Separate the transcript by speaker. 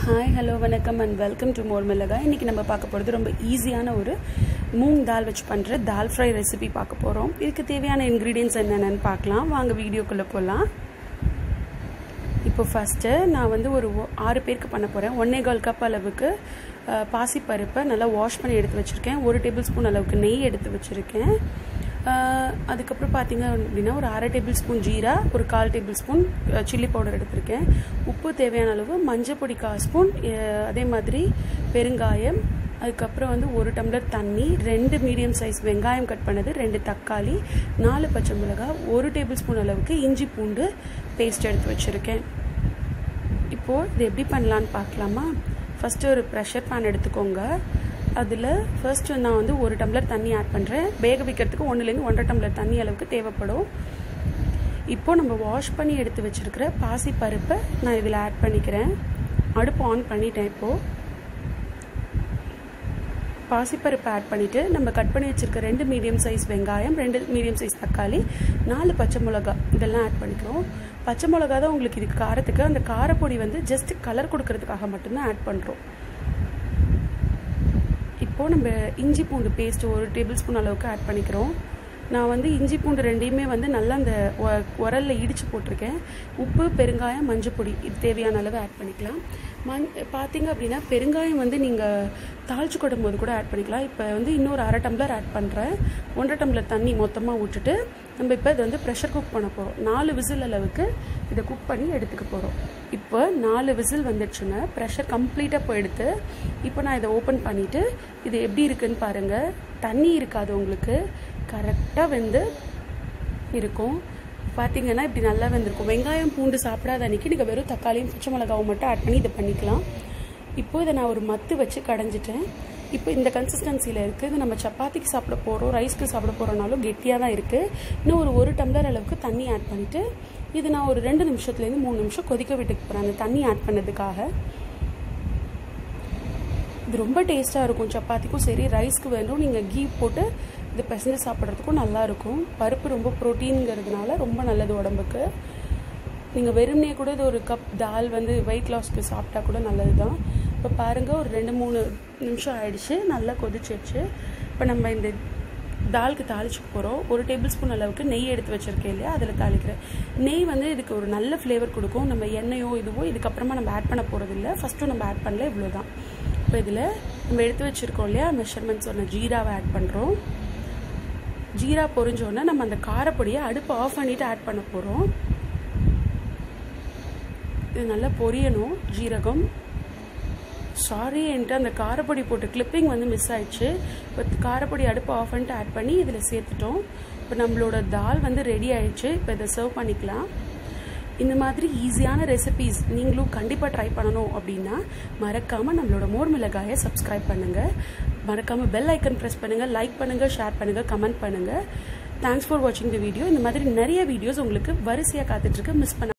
Speaker 1: hi hello வணக்கம் and welcome to மோர் மிளகா இன்றைக்கி நம்ம பார்க்க போகிறது ரொம்ப ஈஸியான ஒரு மூங் தால் வச்சு பண்ணுற தால் ஃப்ரை ரெசிபி பார்க்க போகிறோம் இதுக்கு தேவையான இன்க்ரீடியன்ஸ் என்னென்னு பார்க்கலாம் வாங்க வீடியோக்குள்ளே போகலாம் இப்போ ஃபஸ்ட்டு நான் வந்து ஒரு ஒ- ஆறு பேருக்கு பண்ண போகிறேன் ஒன்னே கால் கப் அளவுக்கு அஹ், பாசிப்பருப்பை நல்லா வாஷ் பண்ணி எடுத்து வச்சுருக்கேன் ஒரு டேபிள் ஸ்பூன் அளவுக்கு நெய் எடுத்து வச்சுருக்கேன் அஹ், அதுக்கப்புறம் பார்த்தீங்க அப்படின்னா ஒரு அரை டேபிள் ஸ்பூன் ஜீரா ஒரு கால் டேபிள் ஸ்பூன் சில்லி பவுடர் எடுத்திருக்கேன் உப்பு தேவையான அளவு மஞ்சள் பொடி கால் ஸ்பூன் அஹ், அதே மாதிரி பெருங்காயம் அதுக்கப்புறம் வந்து ஒரு டம்ளர் தண்ணி ரெண்டு மீடியம் சைஸ் வெங்காயம் கட் பண்ணது ரெண்டு தக்காளி நாலு பச்சை மிளகாய் ஒரு டேபிள் ஸ்பூன் அளவுக்கு இஞ்சி பூண்டு பேஸ்ட் எடுத்து வச்சுருக்கேன் இப்போது இது எப்படி பண்ணலான்னு பார்க்கலாமா ஃபஸ்ட்டு ஒரு ப்ரெஷர் பேன் எடுத்துக்கோங்க அதில் ஃபர்ஸ்ட்டு நான் வந்து ஒரு டம்ளர் தண்ணி ஆட் பண்ணுறேன் வேக வைக்கிறதுக்கு ஒன்றுலேருந்து ஒன்றரை டம்ளர் தண்ணி அளவுக்கு தேவைப்படும் இப்போ நம்ம வாஷ் பண்ணி எடுத்து வச்சிருக்கிற பாசி பருப்பை நான் இதில் ஆட் பண்ணிக்கிறேன் அடுப்பு ஆன் பண்ணிட்டேன் இப்போது பாசிப்பருப்பு ஆட் பண்ணிவிட்டு நம்ம கட் பண்ணி வச்சுருக்க ரெண்டு மீடியம் சைஸ் வெங்காயம் ரெண்டு மீடியம் சைஸ் தக்காளி நாலு பச்சை மிளகா இதெல்லாம் ஆட் பண்ணிக்கிறோம் பச்சை மிளகா தான் உங்களுக்கு இதுக்கு காரத்துக்கு அந்த காரப்பொடி வந்து ஜஸ்ட் கலர் கொடுக்கறதுக்காக மட்டும்தான் ஆட் பண்ணுறோம் இப்போது நம்ம இஞ்சி பூண்டு பேஸ்ட் ஒரு டேபிள் ஸ்பூன் அளவுக்கு ஆட் பண்ணிக்கிறோம் நான் வந்து இஞ்சி பூண்டு ரெண்டையுமே வந்து நல்லா அந்த ஒ- உரல்ல இடித்து போட்டிருக்கேன் உப்பு பெருங்காயம் மஞ்சள் பொடி இது தேவையான அளவு ஆட் பண்ணிக்கலாம் மண் பார்த்தீங்க அப்படின்னா பெருங்காயம் வந்து நீங்கள் தாளிச்சு கொடும் போது கூட ஆட் பண்ணிக்கலாம் இப்போ வந்து இன்னொரு அரை டம்ளர் ஆட் பண்ணுறேன் ஒன்றரை டம்ளர் தண்ணி மொத்தமாக விட்டுட்டு நம்ம இப்போ இதை வந்து ப்ரெஷர் குக் பண்ண போகிறோம் நாலு விசில் அளவுக்கு இதை குக் பண்ணி எடுத்துக்க போகிறோம் இப்போ நாலு விசில் வந்துடுச்சுங்க ப்ரெஷர் கம்ப்ளீட்டாக போயிடுத்து இப்போ நான் இதை ஓப்பன் பண்ணிவிட்டு இது எப்படி இருக்குன்னு பாருங்கள் தண்ணி இருக்காது உங்களுக்கு கரெக்டாக வெந்து இருக்கும் பார்த்தீங்கன்னா இப்படி நல்லா வெந்திருக்கும் வெங்காயம் பூண்டு சாப்பிடாத அன்னைக்கு நீங்கள் வெறும் தக்காளியும் பச்சை மிளகாவும் மட்டும் ஆட் பண்ணி இதை பண்ணிக்கலாம் இப்போ இதை நான் ஒரு மத்து வச்சு கடைஞ்சிட்டேன் இப்போ இந்த கன்சிஸ்டன்சியில் இருக்குது இது நம்ம சப்பாத்திக்கு சாப்பிட போகிறோம் ரைஸ்க்கு சாப்பிட போகிறோனாலும் கெட்டியாக தான் இருக்குது இன்னும் ஒரு ஒரு டம்ளர் அளவுக்கு தண்ணி ஆட் பண்ணிவிட்டு இது நான் ஒரு ரெண்டு நிமிஷத்துலேருந்து மூணு நிமிஷம் கொதிக்க விட்டுக்கு போகிறேன் அந்த தண்ணி ஆட் பண்ணதுக்காக இது ரொம்ப டேஸ்ட்டாக இருக்கும் சப்பாத்திக்கும் சரி ரைஸ்க்கு வேணும் நீங்கள் கீ போட்டு இது பிசைஞ்சு சாப்பிட்றதுக்கும் நல்லா இருக்கும் பருப்பு ரொம்ப ப்ரோட்டீன்ங்கிறதுனால ரொம்ப நல்லது உடம்புக்கு நீங்கள் வெறுமனே கூட இது ஒரு கப் தால் வந்து வெயிட் லாஸ்க்கு சாப்பிட்டா கூட நல்லது தான் இப்போ பாருங்கள் ஒரு ரெண்டு மூணு நிமிஷம் ஆயிடுச்சு நல்லா கொதிச்சிடுச்சு இப்போ நம்ம இந்த தாலுக்கு தாளிச்சு போகிறோம் ஒரு டேபிள் ஸ்பூன் அளவுக்கு நெய் எடுத்து வச்சிருக்கேன் இல்லையா அதில் தாளிக்கிறேன் நெய் வந்து இதுக்கு ஒரு நல்ல ஃப்ளேவர் கொடுக்கும் நம்ம எண்ணெயோ இதுவோ இதுக்கப்புறமா நம்ம ஆட் பண்ண போகிறது இல்லை ஃபஸ்ட்டும் நம்ம ஆட் பண்ணல இவ்வளோ தான் இப்போ இதில் நம்ம எடுத்து வச்சுருக்கோம் இல்லையா மெஷர்மெண்ட் சொன்ன ஜீராவை ஆட் பண்ணுறோம் ஜீரா பொரிஞ்சோடனே நம்ம அந்த காரப்பொடியை அடுப்பு ஆஃப் பண்ணிவிட்டு ஆட் பண்ண போகிறோம் இது நல்லா பொரியணும் ஜீரகம் சாரி என்கிட்ட அந்த காரப்பொடி போட்டு கிளிப்பிங் வந்து மிஸ் ஆயிடுச்சு இப்போ காரப்பொடி அடுப்பு ஆஃப் பண்ணிட்டு ஆட் பண்ணி இதில் சேர்த்துட்டோம் இப்போ நம்மளோட தால் வந்து ரெடி ஆயிடுச்சு இப்போ இதை சர்வ் பண்ணிக்கலாம் இந்த மாதிரி ஈஸியான ரெசிபீஸ் நீங்களும் கண்டிப்பாக ட்ரை பண்ணணும் அப்படின்னா மறக்காமல் நம்மளோட மோர் மிளகாயை சப்ஸ்கிரைப் பண்ணுங்கள் மறக்காமல் பெல் ஐக்கன் ப்ரெஸ் பண்ணுங்கள் லைக் பண்ணுங்கள் ஷேர் பண்ணுங்கள் கமெண்ட் பண்ணுங்கள் தேங்க்ஸ் ஃபார் வாட்சிங் தி வீடியோ இந்த மாதிரி நிறைய வீடியோஸ் உங்களுக்கு வரிசையாக காத்துட்ருக்கு மிஸ் பண்ண